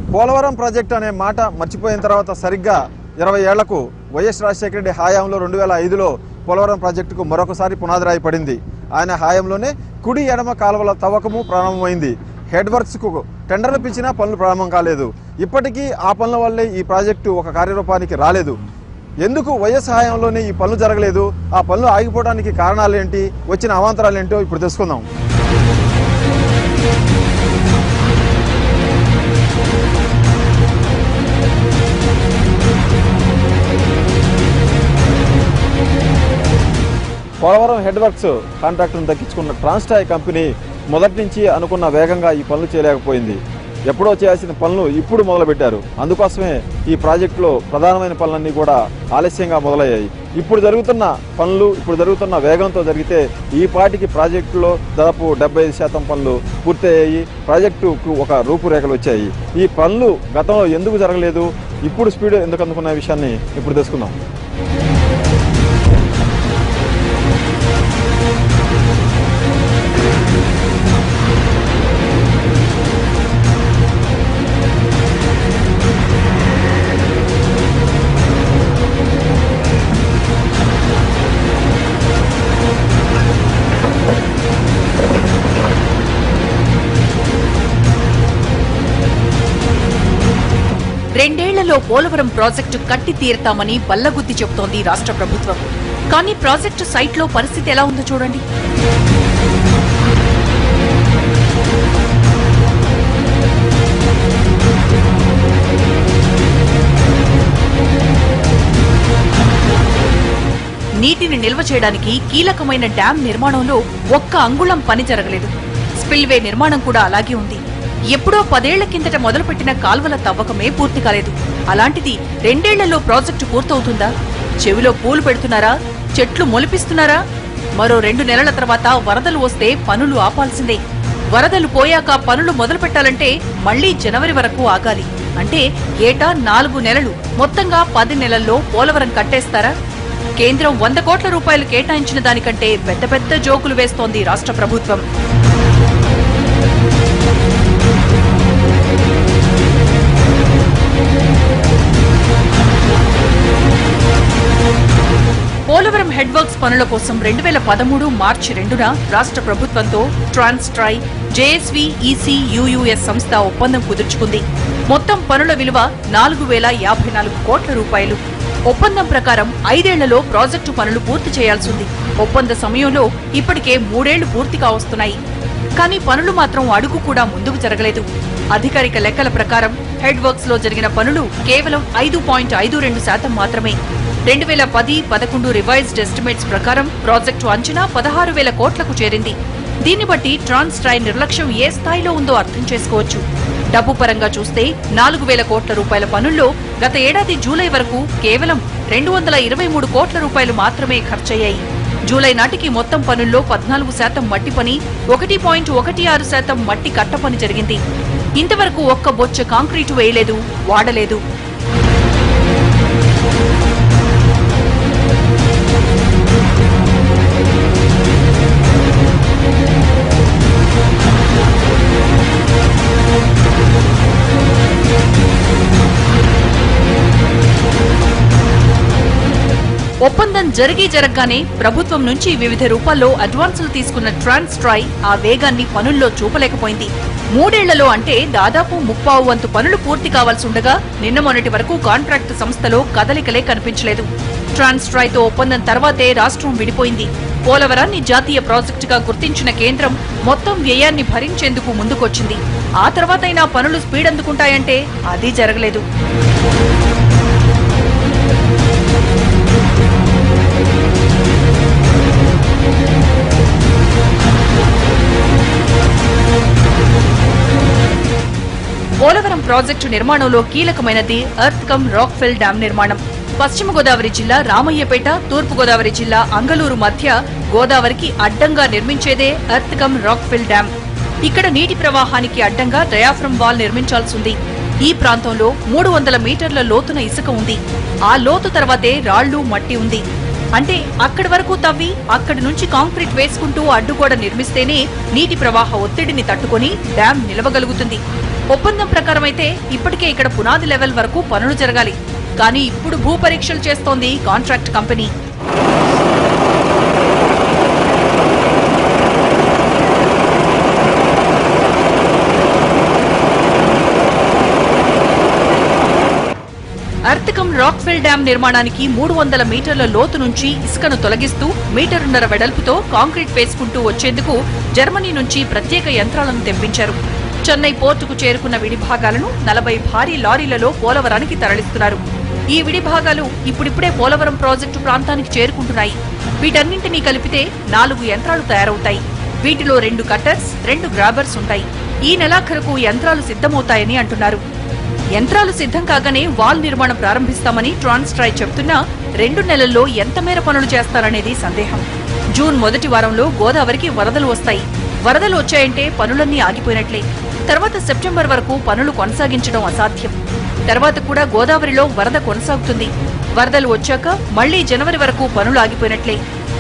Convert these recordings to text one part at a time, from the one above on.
Polavaram project అనే మాట మర్చిపోయిన తర్వాత సరిగ్గా ఇరవై ఏళ్లకు వైఎస్ రాజశేఖర రెడ్డి హయాంలో రెండు వేల ఐదులో పోలవరం ప్రాజెక్టుకు మరొకసారి పునాదిరాయి పడింది ఆయన హయాంలోనే కుడి ఎడమ కాలువల తవ్వకము ప్రారంభమైంది హెడ్ వర్క్స్కు టెండర్లు పిలిచినా పనులు ప్రారంభం కాలేదు ఇప్పటికీ ఆ పనుల వల్లే ఈ ప్రాజెక్టు ఒక కార్యరూపానికి రాలేదు ఎందుకు వైఎస్ హయాంలోనే ఈ పనులు జరగలేదు ఆ పనులు ఆగిపోవడానికి కారణాలు ఏంటి వచ్చిన అవాంతరాలు ఏంటో ఇప్పుడు తెలుసుకుందాం పోలవరం హెడ్ వర్క్స్ కాంట్రాక్టును దక్కించుకున్న ట్రాన్స్టాయ్ కంపెనీ మొదటి నుంచి అనుకున్న వేగంగా ఈ పనులు చేయలేకపోయింది ఎప్పుడో చేయాల్సిన పనులు ఇప్పుడు మొదలుపెట్టారు అందుకోసమే ఈ ప్రాజెక్టులో ప్రధానమైన పనులన్నీ కూడా ఆలస్యంగా మొదలయ్యాయి ఇప్పుడు జరుగుతున్న పనులు ఇప్పుడు జరుగుతున్న వేగంతో జరిగితే ఈ పాటికి ప్రాజెక్టులో దాదాపు డెబ్బై శాతం పనులు పూర్తయ్యాయి ప్రాజెక్టుకు ఒక రూపురేఖలు వచ్చాయి ఈ పనులు గతంలో ఎందుకు జరగలేదు ఇప్పుడు స్పీడ్ ఎందుకు అందుకున్న విషయాన్ని ఇప్పుడు తెలుసుకుందాం రెండేళ్లలో పోలవరం ప్రాజెక్టు కట్టి తీరతామని బల్లగుద్ది చెబుతోంది రాష్ట్ర ప్రభుత్వం కానీ ప్రాజెక్టు సైట్లో పరిస్థితి ఎలా ఉందో చూడండి నీటిని నిల్వ చేయడానికి కీలకమైన డ్యాం నిర్మాణంలో ఒక్క అంగుళం పని జరగలేదు స్పిల్వే నిర్మాణం కూడా అలాగే ఉంది ఎప్పుడో పదేళ్ల కిందట మొదలుపెట్టిన కాల్వల తవ్వకమే పూర్తి కాలేదు అలాంటిది రెండేళ్లలో ప్రాజెక్టు పూర్తవుతుందా చెవిలో పూలు పెడుతున్నారా చెట్లు మొలిపిస్తున్నారా మరో రెండు నెలల తర్వాత వరదలు వస్తే పనులు ఆపాల్సిందే వరదలు పోయాక పనులు మొదలు పెట్టాలంటే మళ్లీ జనవరి వరకు ఆగాలి అంటే ఏటా నాలుగు నెలలు మొత్తంగా పది నెలల్లో పోలవరం కట్టేస్తారా కేంద్రం వంద కోట్ల రూపాయలు కేటాయించిన దానికంటే పెద్ద పెద్ద జోకులు వేస్తోంది రాష్ట్ర ప్రభుత్వం పోలవరం హెడ్ వర్క్స్ పనుల కోసం రెండు వేల పదమూడు మార్చి రెండున రాష్ట్ర ప్రభుత్వంతో trans tri JSV EC UUS సంస్థ ఒప్పందం కుదుర్చుకుంది మొత్తం పనుల విలువ నాలుగు వేల యాభై నాలుగు కోట్ల రూపాయలు ఒప్పందం ప్రకారం ఐదేళ్లలో ప్రాజెక్టు పనులు పూర్తి చేయాల్సింది ఒప్పంద సమయంలో ఇప్పటికే మూడేళ్లు పూర్తిగా వస్తున్నాయి కానీ పనులు మాత్రం అడుగు కూడా ముందుకు జరగలేదు అధికారిక లెక్కల ప్రకారం హెడ్ వర్క్స్ లో జరిగిన పనులు కేవలం ఐదు పాయింట్ ఐదు రెండు శాతం మాత్రమే రెండు వేల పది పదకొండు రివైజ్డ్ ఎస్టిమేట్స్ ప్రకారం ప్రాజెక్టు అంచనా పదహారు వేల కోట్లకు చేరింది దీన్ని బట్టి ట్రాన్స్ ట్రై నిర్లక్ష్యం ఏ స్థాయిలో ఉందో అర్థం చేసుకోవచ్చు డబ్బు పరంగా చూస్తే నాలుగు వేల కోట్ల రూపాయల పనుల్లో గత ఏడాది జూలై వరకు కేవలం రెండు వందల ఇరవై మూడు కోట్ల రూపాయలు మాత్రమే ఖర్చయ్యాయి జూలై నాటికి మొత్తం పనుల్లో పద్నాలుగు శాతం మట్టి పని ఒకటి పాయింట్ ఒకటి ఆరు శాతం మట్టి కట్ట పని జరిగింది ఇంతవరకు ఒక్క బొచ్చ కాంక్రీటు వేయలేదు వాడలేదు ఒప్పందం జరిగి జరగగానే ప్రభుత్వం నుంచి వివిధ రూపాల్లో అడ్వాన్సులు తీసుకున్న ట్రాన్స్ ట్రై ఆ వేగాన్ని పనుల్లో చూపలేకపోయింది మూడేళ్లలో అంటే దాదాపు ముప్పావు వంతు పనులు పూర్తి కావాల్సి ఉండగా నిన్న మొన్నటి వరకు కాంట్రాక్టు సంస్థలో కదలికలే కనిపించలేదు ట్రాన్స్ ట్రైతో ఒప్పందం తర్వాతే రాష్ట్రం విడిపోయింది పోలవరాన్ని జాతీయ ప్రాజెక్టుగా గుర్తించిన కేంద్రం మొత్తం వ్యయాన్ని భరించేందుకు ముందుకొచ్చింది ఆ తర్వాతైనా పనులు స్పీడ్ అందుకుంటాయంటే అది జరగలేదు పోలవరం ప్రాజెక్టు నిర్మాణంలో కీలకమైనది ఎర్త్ కమ్ రాక్ఫెల్ డ్యాం నిర్మాణం పశ్చిమ గోదావరి జిల్లా రామయ్యపేట తూర్పు గోదావరి జిల్లా అంగలూరు మధ్య గోదావరికి అడ్డంగా నిర్మించేదే ఎర్త్ కమ్ రాక్ఫెల్ డ్యాం ఇక్కడ నీటి ప్రవాహానికి అడ్డంగా డయాఫ్రమ్ వాల్ నిర్మించాల్సింది ఈ ప్రాంతంలో మూడు వందల మీటర్ల లోతున ఇసుక ఉంది ఆ లోతు తర్వాతే రాళ్లు మట్టి ఉంది అంటే అక్కడి వరకు తవ్వి అక్కడి నుంచి కాంక్రీట్ వేసుకుంటూ అడ్డుగోడ నిర్మిస్తేనే నీటి ప్రవాహ ఒత్తిడిని తట్టుకొని డ్యాం నిలవగలుగుతుంది ఒప్పందం ప్రకారం అయితే ఇప్పటికే ఇక్కడ పునాది లెవెల్ వరకు పనులు జరగాలి కానీ ఇప్పుడు భూ పరీక్షలు చేస్తోంది contract company earth cum rockfill dam నిర్మాణానికి మూడు వందల మీటర్ల లోతు నుంచి ఇసుకను తొలగిస్తూ మీటరున్నర వెడల్పుతో కాంక్రీట్ వేసుకుంటూ వచ్చేందుకు జర్మనీ నుంచి ప్రత్యేక యంత్రాలను తెప్పించారు చెన్నై పోర్టుకు చేరుకున్న విడి భాగాలను నలభై భారీ లారీలలో పోలవరానికి తరలిస్తున్నారు ఈ విడి భాగాలు ఇప్పుడిప్పుడే పోలవరం ప్రాజెక్టు ప్రాంతానికి చేరుకుంటున్నాయి వీటన్నింటినీ కలిపితే నాలుగు యంత్రాలు తయారవుతాయి వీటిలో రెండు కట్టర్స్ రెండు గ్రాబర్స్ ఉంటాయి ఈ నెలాఖరుకు యంత్రాలు సిద్ధమవుతాయని అంటున్నారు యంత్రాలు సిద్ధం కాగానే వాల్ నిర్మాణం ప్రారంభిస్తామని ట్రాన్స్ట్రై చెబుతున్నా రెండు నెలల్లో ఎంత మేర పనులు చేస్తారనేది సందేహం జూన్ మొదటి వారంలో గోదావరికి వరదలు వస్తాయి వరదలు వచ్చాయంటే పనులన్నీ ఆగిపోయినట్లే తర్వాత సెప్టెంబర్ వరకు పనులు కొనసాగించడం అసాధ్యం తర్వాత కూడా గోదావరిలో వరద కొనసాగుతుంది వరదలు వచ్చాక మళ్లీ జనవరి వరకు పనులు ఆగిపోయినట్లే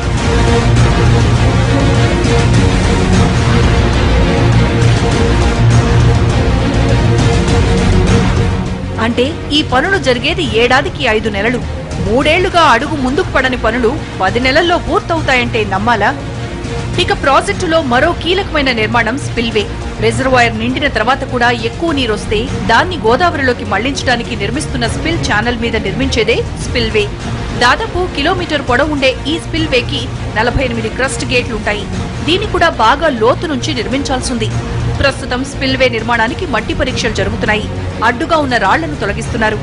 అంటే ఈ పనులు జరిగేది ఏడాదికి ఐదు నెలలు మూడేళ్లుగా అడుగు ముందుకు పడని పనులు పది నెలల్లో పూర్తవుతాయంటే నమ్మాలా ఇక ప్రాజెక్టులో మరో కీలకమైన నిర్మాణం స్పిల్వే రిజర్వాయర్ నిండిన తర్వాత కూడా ఎక్కువ నీరొస్తే దాన్ని గోదావరిలోకి మళ్లించడానికి నిర్మిస్తున్న స్పిల్ ఛానల్ మీద నిర్మించేదే స్పిల్వే దాదాపు కిలోమీటర్ పొడవుండే ఈ స్పిల్వేకి నలభై ఎనిమిది క్రస్ట్ గేట్లుంటాయి దీన్ని కూడా బాగా లోతు నుంచి నిర్మించాల్సింది ప్రస్తుతం స్పిల్వే నిర్మాణానికి మట్టి పరీక్షలు జరుగుతున్నాయి అడ్డుగా ఉన్న రాళ్లను తొలగిస్తున్నారు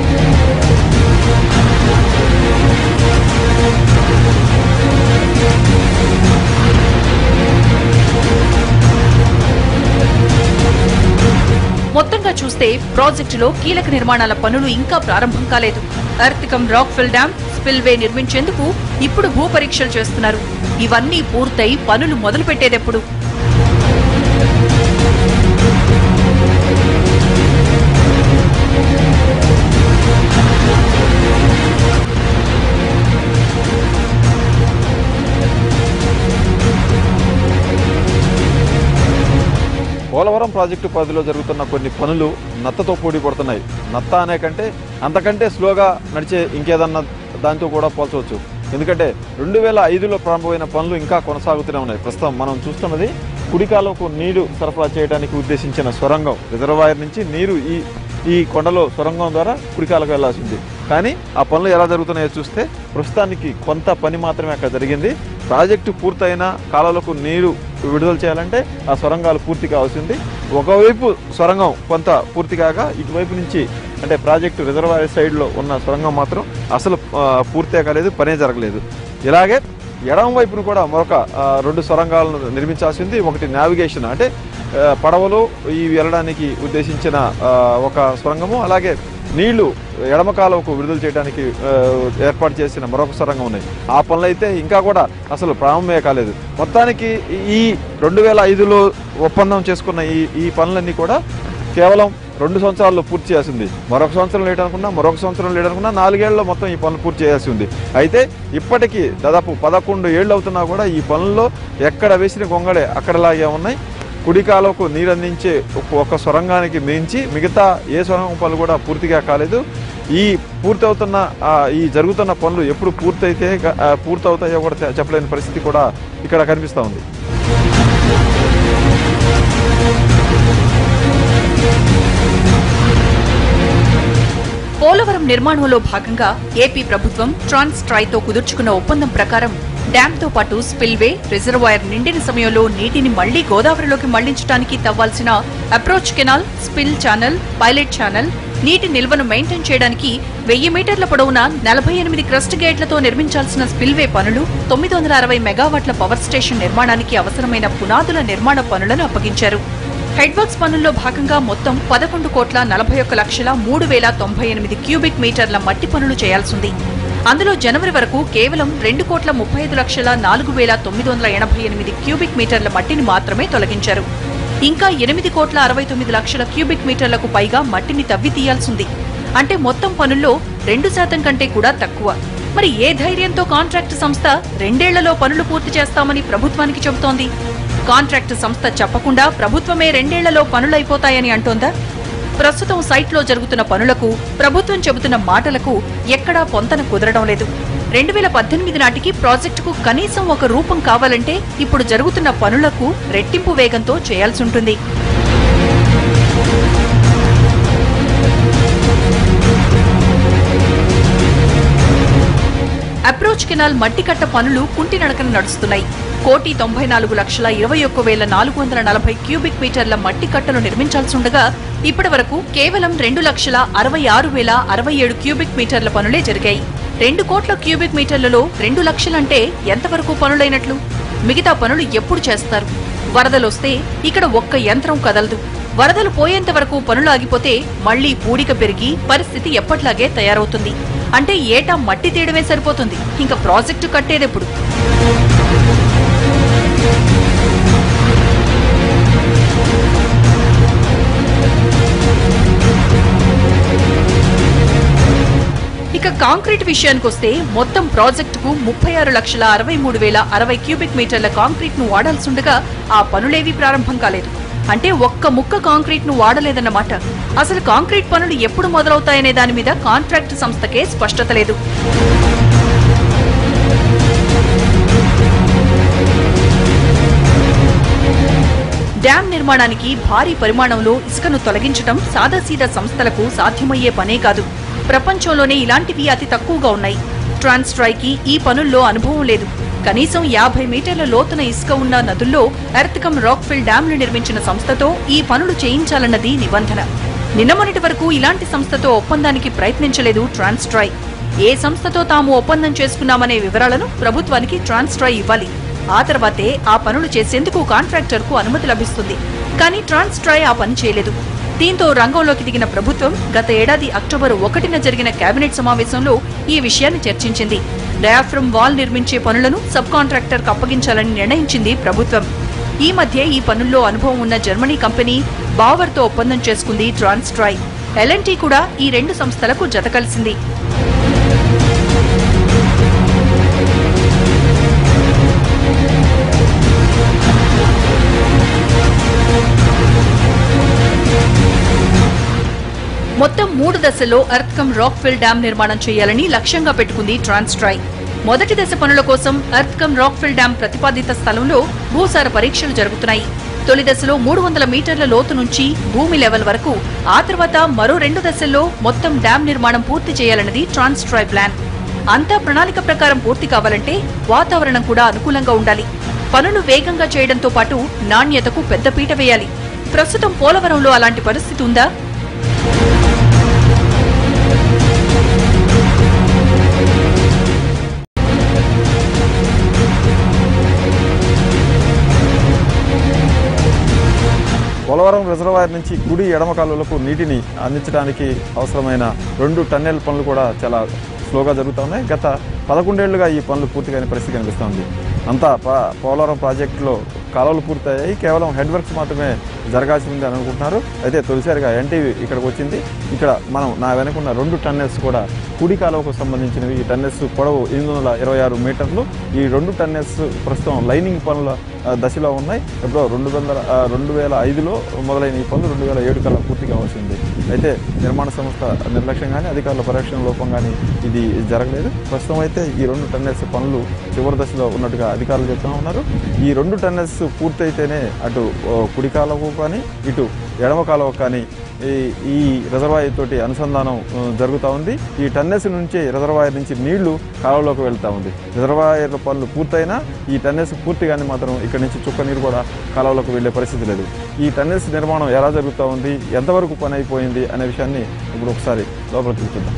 మొత్తంగా చూస్తే ప్రాజెక్టులో కీలక నిర్మాణాల పనులు ఇంకా ప్రారంభం కాలేదు అర్తికం రాక్ఫిల్ డ్యాం స్పిల్వే నిర్మించేందుకు ఇప్పుడు భూ పరీక్షలు చేస్తున్నారు ఇవన్నీ పూర్తయి పనులు మొదలు పెట్టేదెప్పుడు పోలవరం ప్రాజెక్టు పరిధిలో జరుగుతున్న కొన్ని పనులు నత్తతో పోటీ పడుతున్నాయి నత్త అనే కంటే అంతకంటే స్లోగా నడిచే ఇంకేదన్నా దాంతో కూడా పోల్చవచ్చు ఎందుకంటే రెండు వేల ఐదులో ప్రారంభమైన పనులు ఇంకా కొనసాగుతూనే ఉన్నాయి ప్రస్తుతం మనం చూస్తున్నది కుడికాలకు నీరు సరఫరా చేయడానికి ఉద్దేశించిన సొరంగం రిజర్వాయర్ నుంచి నీరు ఈ ఈ కొండలో సొరంగం ద్వారా కుడికాలకు వెళ్లాల్సింది కానీ ఆ పనులు ఎలా జరుగుతున్నాయో చూస్తే ప్రస్తుతానికి కొంత పని మాత్రమే అక్కడ జరిగింది ప్రాజెక్టు పూర్తయిన కాలాలకు నీరు విడుదల చేయాలంటే ఆ సొరంగాలు పూర్తి కావాల్సింది ఒకవైపు సొరంగం కొంత పూర్తి కాగా ఇటువైపు నుంచి అంటే ప్రాజెక్టు రిజర్వాయర్ సైడ్లో ఉన్న సొరంగం మాత్రం అసలు ఆ, పూర్తే కాలేదు పనే జరగలేదు ఇలాగే ఎడమ వైపును కూడా మరొక ఆ, రెండు సొరంగాలను నిర్మించాల్సింది ఒకటి నావిగేషన్ అంటే ఆ, పడవలు ఈ వెళ్ళడానికి ఉద్దేశించిన ఆ, ఒక సొరంగము అలాగే నీళ్లు ఎడమ కాలువకు విడుదల చేయడానికి ఆ, ఏర్పాటు చేసిన మరొక సొరంగం ఉన్నాయి ఆ పనులు అయితే ఇంకా కూడా అసలు ప్రారంభమే కాలేదు మొత్తానికి ఈ రెండు వేల ఐదులో ఒప్పందం చేసుకున్న ఈ ఈ పనులన్నీ కూడా కేవలం రెండు సంవత్సరాల్లో పూర్తి చేయాల్సి ఉంది మరొక సంవత్సరం లేట్ అనుకున్నా మరొక సంవత్సరం లేట్ అనుకున్నా నాలుగేళ్లలో మొత్తం ఈ పనులు పూర్తి చేయాల్సి ఉంది అయితే ఇప్పటికీ దాదాపు పదకొండు ఏళ్ళు అవుతున్నా కూడా ఈ పనుల్లో ఎక్కడ వేసిన గొంగళే అక్కడలాగే ఉన్నాయి కుడికాలకు నీరు అందించే ఒక- ఒక సొరంగానికి మించి మిగతా ఏ సొరంగం పనులు కూడా పూర్తిగా కాలేదు ఈ పూర్తవుతున్న ఆ, ఈ జరుగుతున్న పనులు ఎప్పుడు పూర్తయితే గా- ఆ, పూర్తవుతాయో కూడా తె- చెప్పలేని పరిస్థితి కూడా ఇక్కడ కనిపిస్తూ ఉంది పోలవరం నిర్మాణంలో భాగంగా ఏపీ ప్రభుత్వం ట్రాన్స్ ట్రైతో కుదుర్చుకున్న ఒప్పందం ప్రకారం డ్యాంతో పాటు స్పిల్వే రిజర్వాయర్ నిండిన సమయంలో నీటిని మళ్లీ గోదావరిలోకి మళ్లించడానికి తవ్వాల్సిన approach canal spill channel pilot channel నీటి నిల్వను మెయింటైన్ చేయడానికి వెయ్యి మీటర్ల పొడవున నలభై ఎనిమిది క్రస్ట్ గేట్లతో నిర్మించాల్సిన స్పిల్వే పనులు తొమ్మిది వందల అరవై మెగావాట్ల పవర్ స్టేషన్ నిర్మాణానికి అవసరమైన పునాదుల నిర్మాణ పనులను అప్పగించారు హెడ్ వర్క్స్ పనుల్లో భాగంగా మొత్తం పదకొండు కోట్ల నలభై ఒక్క లక్షల మూడు వేల తొంభై ఎనిమిది క్యూబిక్ మీటర్ల మట్టి పనులు చేయాల్సింది అందులో జనవరి వరకు కేవలం రెండు కోట్ల ముప్పై ఐదు లక్షల నాలుగు వేల తొమ్మిది వందల ఎనభై ఎనిమిది క్యూబిక్ మీటర్ల మట్టిని మాత్రమే తొలగించారు ఇంకా ఎనిమిది కోట్ల అరవై తొమ్మిది లక్షల క్యూబిక్ మీటర్లకు పైగా మట్టిని తవ్వి తీయాల్సింది అంటే మొత్తం పనుల్లో రెండు శాతం కంటే కూడా తక్కువ మరి ఏ ధైర్యంతో కాంట్రాక్ట్ సంస్థ రెండేళ్లలో పనులు పూర్తి చేస్తామని ప్రభుత్వానికి చెబుతోంది కాంట్రాక్టు సంస్థ చెప్పకుండా ప్రభుత్వమే రెండేళ్లలో పనులైపోతాయని అంటోందా ప్రస్తుతం సైట్లో జరుగుతున్న పనులకు ప్రభుత్వం చెబుతున్న మాటలకు ఎక్కడా పొంతన కుదరడం లేదు రెండు వేల పద్దెనిమిది నాటికి ప్రాజెక్టుకు కనీసం ఒక రూపం కావాలంటే ఇప్పుడు జరుగుతున్న పనులకు రెట్టింపు వేగంతో చేయాల్సి ఉంటుంది అప్రోచ్ కెనాల్ మట్టికట్ట పనులు కుంటి నడకన నడుస్తున్నాయి కోటి తొంభై నాలుగు లక్షల ఇరవై ఒక్క వేల నాలుగు వందల నలభై క్యూబిక్ మీటర్ల మట్టి కట్టలు నిర్మించాల్సి ఉండగా ఇప్పటి వరకు కేవలం రెండు లక్షల అరవై ఆరు వేల అరవై ఏడు క్యూబిక్ మీటర్ల పనులే జరిగాయి రెండు కోట్ల క్యూబిక్ మీటర్లలో రెండు లక్షలంటే ఎంతవరకు పనులైనట్లు మిగతా పనులు ఎప్పుడు చేస్తారు వరదలొస్తే ఇక్కడ ఒక్క యంత్రం కదలదు వరదలు పోయేంత వరకు పనులు ఆగిపోతే మళ్లీ పూడిక పెరిగి పరిస్థితి ఎప్పట్లాగే తయారవుతుంది అంటే ఏటా మట్టి తీయడమే సరిపోతుంది ఇంకా ప్రాజెక్టు కట్టేదెప్పుడు ఇక కాంక్రీట్ విషయానికొస్తే మొత్తం ప్రాజెక్టుకు ముప్పై ఆరు లక్షల అరవై మూడు వేల అరవై క్యూబిక్ మీటర్ల కాంక్రీట్ ను వాడాల్సిండగా ఆ పనులేవీ ప్రారంభం కాలేదు అంటే ఒక్క ముక్క కాంక్రీట్ ను వాడలేదన్నమాట అసలు కాంక్రీట్ పనులు ఎప్పుడు మొదలవుతాయనే దాని మీద కాంట్రాక్ట్ సంస్థకే స్పష్టత లేదు డ్యాం నిర్మాణానికి భారీ పరిమాణంలో ఇసుకను తొలగించడం సాదాసీదా సంస్థలకు సాధ్యమయ్యే పనే కాదు ప్రపంచంలోనే ఇలాంటివి అతి తక్కువగా ఉన్నాయి ట్రాన్స్ట్రైకి ఈ పనుల్లో అనుభవం లేదు కనీసం యాభై మీటర్ల లోతున ఇసుక ఉన్న నదుల్లో ఎర్త్కమ్ రాక్ఫిల్ డ్యాంలు నిర్మించిన సంస్థతో ఈ పనులు చేయించాలన్నది నిబంధన నిన్న మొన్నటి వరకు ఇలాంటి సంస్థతో ఒప్పందానికి ప్రయత్నించలేదు ట్రాన్స్ట్రై ఏ సంస్థతో తాము ఒప్పందం చేసుకున్నామనే వివరాలను ప్రభుత్వానికి ట్రాన్స్ట్రై ఇవ్వాలి ఆ తర్వాతే ఆ పనులు చేసేందుకు కాంట్రాక్టర్ కు అనుమతి లభిస్తుంది కానీ ట్రాన్స్ట్రై ఆ పని చేయలేదు దీంతో రంగంలోకి దిగిన ప్రభుత్వం గత ఏడాది అక్టోబర్ ఒకటిన జరిగిన కేబినెట్ సమావేశంలో ఈ విషయాన్ని చర్చించింది డయాఫ్రమ్ వాల్ నిర్మించే పనులను సబ్ కాంట్రాక్టర్ అప్పగించాలని నిర్ణయించింది ప్రభుత్వం ఈ మధ్య ఈ పనుల్లో అనుభవం ఉన్న జర్మనీ కంపెనీ బావర్తో ఒప్పందం చేసుకుంది ట్రాన్స్ట్రై ఎల్ఎన్టీ కూడా ఈ రెండు సంస్థలకు జత కలిసింది మొత్తం మూడు దశల్లో ఎర్త్కమ్ రాక్ఫిల్ డ్యాం నిర్మాణం చేయాలని లక్ష్యంగా పెట్టుకుంది ట్రాన్స్ట్రై మొదటి దశ పనుల కోసం ఎర్త్కమ్ రాక్ఫిల్ డ్యాం ప్రతిపాదిత స్థలంలో భూసార పరీక్షలు జరుగుతున్నాయి తొలి దశలో మూడు వందల మీటర్ల లోతు నుంచి భూమి లెవెల్ వరకు ఆ తర్వాత మరో రెండు దశల్లో మొత్తం డ్యాం నిర్మాణం పూర్తి చేయాలన్నది ట్రాన్స్ట్రై ప్లాన్ అంతా ప్రణాళిక ప్రకారం పూర్తి కావాలంటే వాతావరణం కూడా అనుకూలంగా ఉండాలి పనులు వేగంగా చేయడంతో పాటు నాణ్యతకు పెద్దపీట వేయాలి ప్రస్తుతం పోలవరంలో అలాంటి పరిస్థితి ఉందా పోలవరం రిజర్వాయర్ నుంచి కుడి ఎడమ కాలువలకు నీటిని అందించడానికి అవసరమైన రెండు టన్నెల్ పనులు కూడా చాలా స్లోగా జరుగుతూ ఉన్నాయి గత పదకొండేళ్లుగా ఈ పనులు పూర్తిగానే పరిస్థితి కనిపిస్తోంది అంతా ప- పోలవరం ప్రాజెక్టులో కాలువలు పూర్తయ్యాయి కేవలం హెడ్ వర్క్స్ మాత్రమే జరగాల్సి ఉంది అని అనుకుంటున్నారు అయితే తొలిసారిగా ఎన్టీవీ ఇక్కడికి వచ్చింది ఇక్కడ మనం నా వెనుకున్న రెండు టన్నెల్స్ కూడా కుడి కాలువకు సంబంధించినవి ఈ టన్నెల్స్ పొడవు ఎనిమిది వందల ఇరవై ఆరు మీటర్లు ఈ రెండు టన్నెల్స్ ప్రస్తుతం లైనింగ్ పనుల ఆ, దశలో ఉన్నాయి ఎప్పుడో రెండు వందల ఆ, రెండు వేల ఐదులో మొదలైన ఈ పనులు రెండు వేల ఏడు కల్లా పూర్తి కావాల్సి ఉంది అయితే నిర్మాణ సంస్థ నిర్లక్ష్యం కానీ అధికారుల పర్యవేక్షణ లోపం కానీ ఇది జరగలేదు ప్రస్తుతం అయితే ఈ రెండు టన్నెల్స్ పనులు చివరి దశలో ఉన్నట్టుగా అధికారులు చెప్తా ఉన్నారు ఈ రెండు టన్నెల్స్ పూర్తయితేనే అటు ఓ, కుడి కాలువకు కానీ ఇటు ఎడమ కాలువకు కానీ ఈ ఈ రిజర్వాయర్ తోటి అనుసంధానం ఆ, జరుగుతూ ఉంది ఈ టన్నెల్స్ నుంచి రిజర్వాయర్ నుంచి నీళ్లు కాలువలోకి వెళ్తూ ఉంది రిజర్వాయర్ పనులు పూర్తయినా ఈ టన్నెల్స్ పూర్తిగానే మాత్రం ఇక్కడ నుంచి చుక్క నీరు కూడా కాలువలోకి వెళ్ళే పరిస్థితి లేదు ఈ టన్నెల్స్ నిర్మాణం ఎలా జరుగుతూ ఉంది ఎంతవరకు పని అయిపోయింది అనే విషయాన్ని ఇప్పుడు ఒకసారి లోపలికి చూద్దాం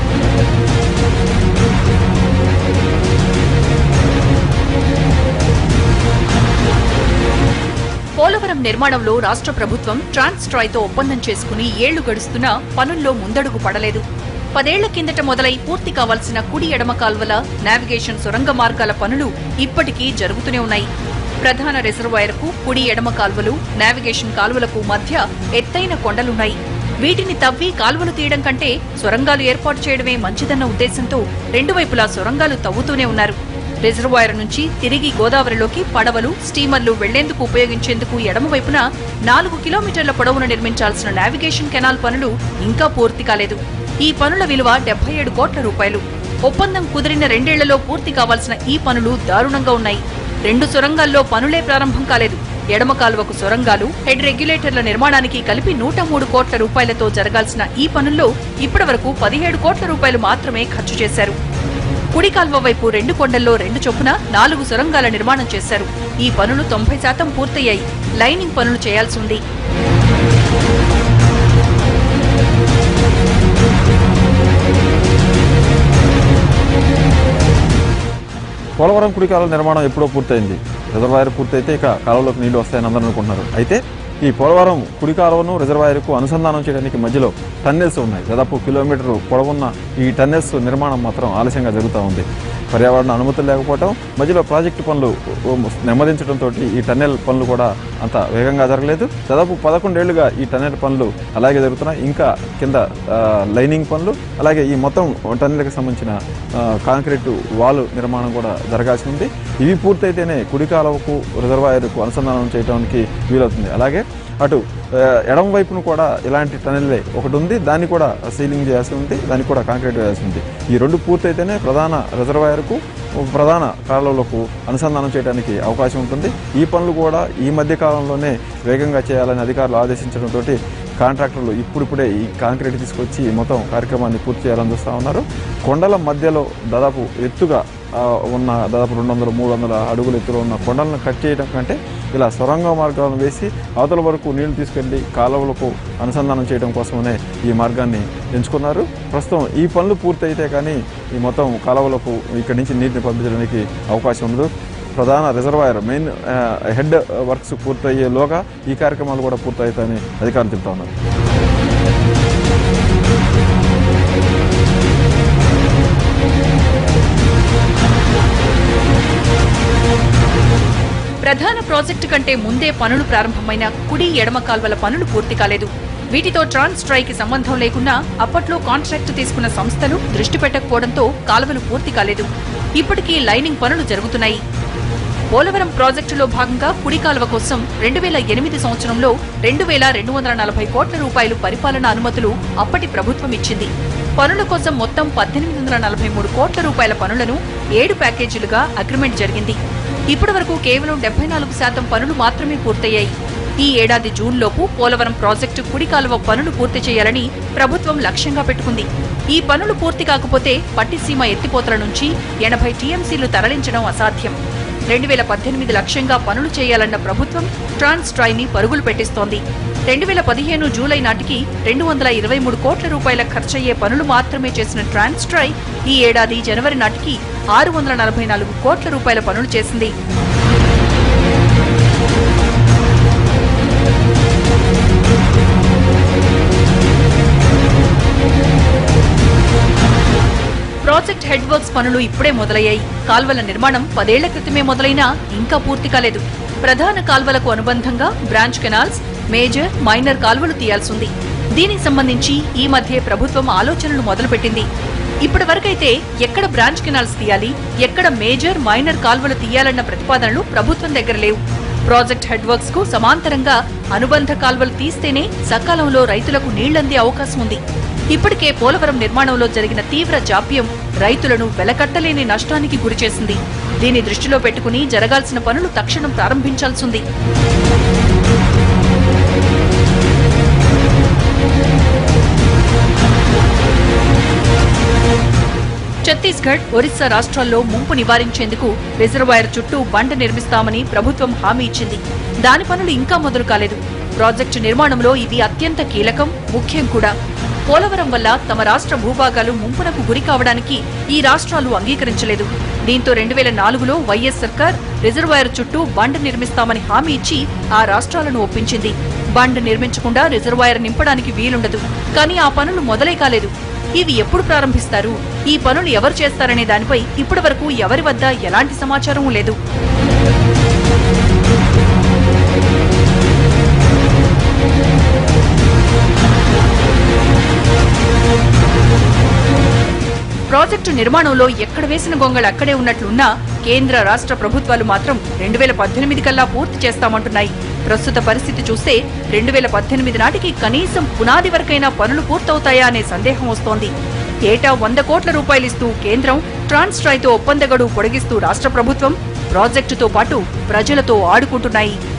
పోలవరం నిర్మాణంలో రాష్ట్ర ప్రభుత్వం ట్రాన్స్ట్రాయ్తో ఒప్పందం చేసుకుని ఏళ్లు గడుస్తున్నా పనుల్లో ముందడుగు పడలేదు పదేళ్ల కిందట మొదలై పూర్తి కావాల్సిన కుడి ఎడమ కాల్వల నావిగేషన్ సొరంగ మార్గాల పనులు ఇప్పటికీ జరుగుతూనే ఉన్నాయి ప్రధాన రిజర్వాయర్కు కుడి ఎడమ కాల్వలు నావిగేషన్ కాల్వలకు మధ్య ఎత్తైన కొండలున్నాయి వీటిని తవ్వి కాల్వలు తీయడం కంటే సొరంగాలు ఏర్పాటు చేయడమే మంచిదన్న ఉద్దేశంతో రెండు వైపులా సొరంగాలు తవ్వుతూనే ఉన్నారు రిజర్వాయర్ నుంచి తిరిగి గోదావరిలోకి పడవలు స్టీమర్లు వెళ్లేందుకు ఉపయోగించేందుకు ఎడమవైపున నాలుగు కిలోమీటర్ల పొడవున నిర్మించాల్సిన నావిగేషన్ కెనాల్ పనులు ఇంకా పూర్తి కాలేదు ఈ పనుల విలువ డెబ్బై ఏడు కోట్ల రూపాయలు ఒప్పందం కుదిరిన రెండేళ్లలో పూర్తి కావాల్సిన ఈ పనులు దారుణంగా ఉన్నాయి రెండు సొరంగాల్లో పనులే ప్రారంభం కాలేదు ఎడమ కాలువకు సొరంగాలు హెడ్ రెగ్యులేటర్ల నిర్మాణానికి కలిపి నూట మూడు కోట్ల రూపాయలతో జరగాల్సిన ఈ పనుల్లో ఇప్పటివరకు పదిహేడు కోట్ల రూపాయలు మాత్రమే ఖర్చు చేశారు కుడి కాల్వ వైపు రెండు కొండల్లో రెండు చొప్పున నాలుగు సొరంగాల నిర్మాణం చేశారు ఈ పనులు తొంభై శాతం పూర్తయ్యాయి లైనింగ్ పనులు చేయాల్సి ఉంది పోలవరం కుడి కాలువ నిర్మాణం ఎప్పుడో పూర్తయింది రిజర్వాయర్ పూర్తయితే ఇక కాలువలోకి నీళ్లు వస్తాయని అందరూ అనుకుంటున్నారు అయితే ఈ పోలవరం కుడి కాలువను రిజర్వాయర్కు అనుసంధానం చేయడానికి మధ్యలో టన్నెల్స్ ఉన్నాయి దాదాపు కిలోమీటర్ పొడవున్న ఈ టన్నెల్స్ నిర్మాణం మాత్రం ఆలస్యంగా జరుగుతూ ఉంది పర్యావరణ అనుమతులు లేకపోవడం మధ్యలో ప్రాజెక్టు పనులు నెమ్మదించడంతో ఈ టన్నెల్ పనులు కూడా అంత వేగంగా జరగలేదు దాదాపు పదకొండేళ్లుగా ఈ టన్నెల్ పనులు అలాగే జరుగుతున్నాయి ఇంకా కింద ఆ, లైనింగ్ పనులు అలాగే ఈ మొత్తం టన్నెల్కి సంబంధించిన ఆ, కాంక్రీట్ వాల్ నిర్మాణం కూడా జరగాల్సి ఉంది ఇవి పూర్తయితేనే కుడి కాలువకు రిజర్వాయర్కు అనుసంధానం చేయడానికి వీలవుతుంది అలాగే అటు ఆ, ఎడమ వైపును కూడా ఇలాంటి టనెల్లే ఒకటి ఉంది దాన్ని కూడా సీలింగ్ చేయాల్సి ఉంది దానికి కూడా కాంక్రీట్ వేయాల్సి ఉంది ఈ రెండు పూర్తయితేనే ప్రధాన రిజర్వాయర్కు ప్రధాన కాలువలకు అనుసంధానం చేయడానికి అవకాశం ఉంటుంది ఈ పనులు కూడా ఈ మధ్య కాలంలోనే వేగంగా చేయాలని అధికారులు ఆదేశించడంతో కాంట్రాక్టర్లు ఇప్పుడిప్పుడే ఈ కాంక్రీట్ తీసుకొచ్చి ఈ మొత్తం కార్యక్రమాన్ని పూర్తి చేయాలని చూస్తూ ఉన్నారు కొండల మధ్యలో దాదాపు ఎత్తుగా ఆ, ఉన్న దాదాపు రెండు వందల మూడు వందల అడుగుల ఎత్తులో ఉన్న కొండలను కట్ చేయడం కంటే ఇలా సొరంగ మార్గాలను వేసి అవతల వరకు నీళ్లు తీసుకెళ్లి కాలువలకు అనుసంధానం చేయడం కోసమనే ఈ మార్గాన్ని ఎంచుకున్నారు ప్రస్తుతం ఈ పనులు పూర్తయితే కానీ ఈ మొత్తం కాలువలకు ఇక్కడి నుంచి నీటిని పంపించడానికి అవకాశం ఉండదు ప్రధాన reservoir main uh, head works పూర్తయ్యేలోగా ఈ కార్యక్రమాలు కూడా పూర్తవుతాయని అధికారులు చెప్తా ఉన్నారు ప్రధాన ప్రాజెక్టు కంటే ముందే పనులు ప్రారంభమైన కుడి ఎడమ కాల్వల పనులు పూర్తి కాలేదు వీటితో ట్రాన్స్ స్ట్రైకి సంబంధం లేకున్నా అప్పట్లో కాంట్రాక్ట్ తీసుకున్న సంస్థలు దృష్టి పెట్టకపోవడంతో కాలువలు పూర్తి కాలేదు ఇప్పటికీ లైనింగ్ పనులు జరుగుతున్నాయి పోలవరం ప్రాజెక్టులో భాగంగా కుడి కాలువ కోసం రెండు వేల ఎనిమిది సంవత్సరంలో రెండు వేల రెండు వందల నలభై కోట్ల రూపాయలు పరిపాలన అనుమతులు అప్పటి ప్రభుత్వం ఇచ్చింది పనుల కోసం మొత్తం పద్దెనిమిది వందల నలభై మూడు కోట్ల రూపాయల పనులను ఏడు ప్యాకేజీలుగా అగ్రిమెంట్ జరిగింది ఇప్పటి వరకు కేవలం డెబ్బై నాలుగు శాతం పనులు మాత్రమే పూర్తయ్యాయి ఈ ఏడాది జూన్లోపు పోలవరం ప్రాజెక్టు కుడి కాలువ పనులు పూర్తి చేయాలని ప్రభుత్వం లక్ష్యంగా పెట్టుకుంది ఈ పనులు పూర్తి కాకపోతే పట్టిసీమ ఎత్తిపోతల నుంచి ఎనభై టీఎంసీలు తరలించడం అసాధ్యం రెండు వేల పద్దెనిమిది లక్ష్యంగా పనులు చేయాలన్న ప్రభుత్వం ట్రాన్స్ ట్రైని పరుగులు పెట్టిస్తోంది రెండు వేల పదిహేను జూలై నాటికి రెండు వందల ఇరవై మూడు కోట్ల రూపాయల ఖర్చయ్యే పనులు మాత్రమే చేసిన ట్రాన్స్ ట్రై ఈ ఏడాది జనవరి నాటికి ఆరు వందల నలభై నాలుగు కోట్ల రూపాయల పనులు చేసింది ప్రాజెక్ట్ హెడ్ వర్క్స్ పనులు ఇప్పుడే మొదలయ్యాయి కాల్వల నిర్మాణం పదేళ్ల క్రితమే మొదలైనా ఇంకా పూర్తి కాలేదు ప్రధాన కాల్వలకు అనుబంధంగా బ్రాంచ్ కెనాల్స్ మేజర్ మైనర్ కాల్వలు తీయాల్సింది దీనికి సంబంధించి ఈ మధ్య ప్రభుత్వం ఆలోచనలు మొదలుపెట్టింది ఇప్పటి వరకైతే ఎక్కడ బ్రాంచ్ కెనాల్స్ తీయాలి ఎక్కడ మేజర్ మైనర్ కాల్వలు తీయాలన్న ప్రతిపాదనలు ప్రభుత్వం దగ్గర లేవు ప్రాజెక్ట్ హెడ్ వర్క్స్ కు సమాంతరంగా అనుబంధ కాల్వలు తీస్తేనే సకాలంలో రైతులకు నీళ్లందే అవకాశం ఉంది ఇప్పటికే పోలవరం నిర్మాణంలో జరిగిన తీవ్ర జాప్యం రైతులను వెలకట్టలేని నష్టానికి గురిచేసింది దీన్ని దృష్టిలో పెట్టుకుని జరగాల్సిన పనులు తక్షణం ప్రారంభించాల్సింది ఛత్తీస్గఢ్ ఒరిస్సా రాష్ట్రాల్లో ముంపు నివారించేందుకు రిజర్వాయర్ చుట్టూ బండ నిర్మిస్తామని ప్రభుత్వం హామీ ఇచ్చింది దాని పనులు ఇంకా మొదలు కాలేదు ప్రాజెక్టు నిర్మాణంలో ఇది అత్యంత కీలకం ముఖ్యం కూడా పోలవరం వల్ల తమ రాష్ట్ర భూభాగాలు ముంపునకు గురి కావడానికి ఈ రాష్ట్రాలు అంగీకరించలేదు దీంతో రెండు వేల నాలుగులో వైఎస్ సర్కార్ రిజర్వాయర్ చుట్టూ బండ్ నిర్మిస్తామని హామీ ఇచ్చి ఆ రాష్ట్రాలను ఒప్పించింది బండ్ నిర్మించకుండా రిజర్వాయర్ నింపడానికి వీలుండదు కానీ ఆ పనులు మొదలై కాలేదు ఇవి ఎప్పుడు ప్రారంభిస్తారు ఈ పనులు ఎవరు చేస్తారనే దానిపై ఇప్పటి వరకు ఎవరి వద్ద ఎలాంటి సమాచారం లేదు ప్రాజెక్టు నిర్మాణంలో ఎక్కడ వేసిన గొంగళ అక్కడే ఉన్నట్లున్నా కేంద్ర రాష్ట్ర ప్రభుత్వాలు మాత్రం రెండు వేల పద్దెనిమిది కల్లా పూర్తి చేస్తామంటున్నాయి ప్రస్తుత పరిస్థితి చూస్తే రెండు వేల పద్దెనిమిది నాటికి కనీసం పునాది వరకైనా పనులు పూర్తవుతాయా అనే సందేహం వస్తోంది ఏటా వంద కోట్ల రూపాయలిస్తూ కేంద్రం ట్రాన్స్ట్రాయ్తో ఒప్పంద గడువు పొడిగిస్తూ రాష్ట్ర ప్రభుత్వం ప్రాజెక్టుతో పాటు ప్రజలతో ఆడుకుంటున్నాయి